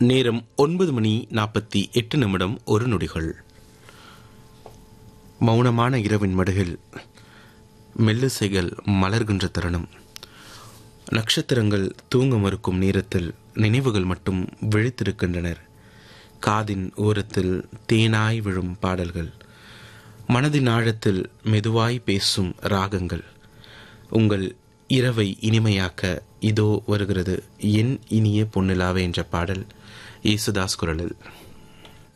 நேரம் ஒன்பது மணி நாற்பத்தி எட்டு நிமிடம் ஒரு நொடிகள் மௌனமான இரவின் மடுகில் மெல்லிசைகள் மலர்கின்ற தருணம் நட்சத்திரங்கள் தூங்க மறுக்கும் நேரத்தில் நினைவுகள் மட்டும் விழித்திருக்கின்றனர் காதின் ஓரத்தில் தேனாய் விழும் பாடல்கள் மனதின் ஆழத்தில் மெதுவாய் பேசும் ராகங்கள் உங்கள் இரவை இனிமையாக்க இதோ வருகிறது என் இனிய பொன்னிலாவே என்ற பாடல் இயேசுதாஸ் குரலில்